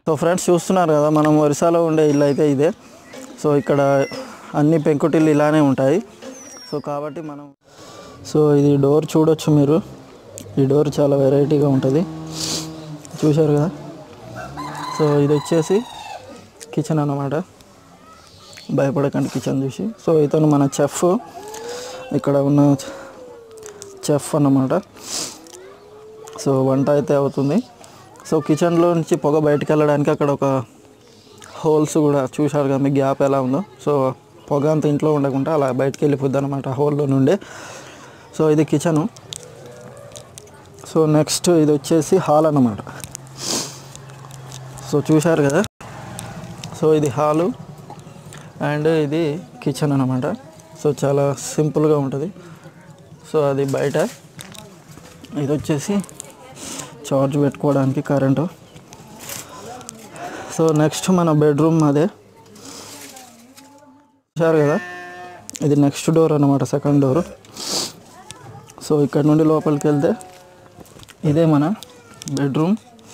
so friends చూస్తున్నారు కదా మనం ఒరిస్సాలో ఉండే ఇల్లు అయితే ఇదే సో ఇక్కడ అన్ని పెంకుటిల్లు ఇలానే ఉంటాయి సో కాబట్టి మనం సో ఇది డోర్ చూడొచ్చు మీరు ఈ డోర్ చాలా వెరైటీగా ఉంటుంది చూశారు కదా సో ఇది వచ్చేసి కిచెన్ అన్నమాట భయపడకండి కిచెన్ చూసి సో ఇతను మన చెఫ్ ఇక్కడ ఉన్న చెఫ్ అన్నమాట సో వంట అయితే అవుతుంది సో కిచెన్లో నుంచి పొగ బయటకు వెళ్ళడానికి అక్కడ ఒక హోల్స్ కూడా చూశారు కదా మీ గ్యాప్ ఎలా ఉందో సో పొగ అంత ఇంట్లో ఉండకుండా అలా బయటకు వెళ్ళిపోద్ది అనమాట హోల్లో నుండి సో ఇది కిచెను సో నెక్స్ట్ ఇది వచ్చేసి హాల్ అన్నమాట సో చూశారు కదా సో ఇది హాలు అండ్ ఇది కిచెన్ అన్నమాట సో చాలా సింపుల్గా ఉంటుంది సో అది బయట ఇది వచ్చేసి చార్జ్ పెట్టుకోవడానికి కరెంటు సో నెక్స్ట్ మన బెడ్రూమ్ అదే చూశారు కదా ఇది నెక్స్ట్ డోర్ అన్నమాట సెకండ్ డోర్ సో ఇక్కడ నుండి లోపలికి వెళ్తే ఇదే మన బెడ్రూమ్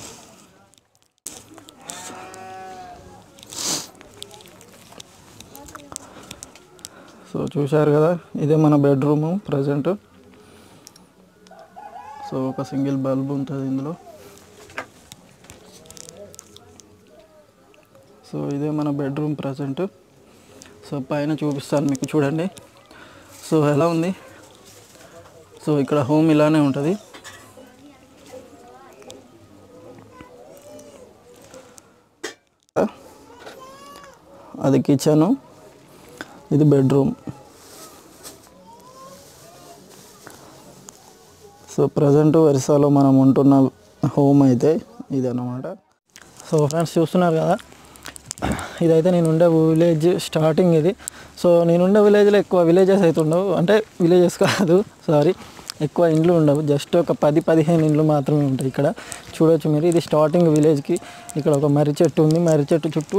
సో చూశారు కదా ఇదే మన బెడ్రూము ప్రజెంట్ సో ఒక సింగిల్ బల్బ్ ఉంటుంది ఇందులో సో ఇదే మన బెడ్రూమ్ ప్రజెంట్ సో పైన చూపిస్తాను మీకు చూడండి సో ఎలా ఉంది సో ఇక్కడ హోమ్ ఇలానే ఉంటుంది అది కిచెను ఇది బెడ్రూమ్ సో ప్రజెంట్ ఒరిస్సాలో మనం ఉంటున్న హోమ్ అయితే ఇది అన్నమాట సో ఫ్రెండ్స్ చూస్తున్నారు కదా ఇదైతే నేను ఉండే విలేజ్ స్టార్టింగ్ ఇది సో నేను ఉండే విలేజ్లో ఎక్కువ విలేజెస్ అయితే ఉండవు అంటే విలేజెస్ కాదు సారీ ఎక్కువ ఇండ్లు ఉండవు జస్ట్ ఒక పది పదిహేను ఇండ్లు మాత్రమే ఉంటాయి ఇక్కడ చూడొచ్చు మీరు ఇది స్టార్టింగ్ విలేజ్కి ఇక్కడ ఒక మర్రి చెట్టు ఉంది మర్రి చెట్టు చుట్టూ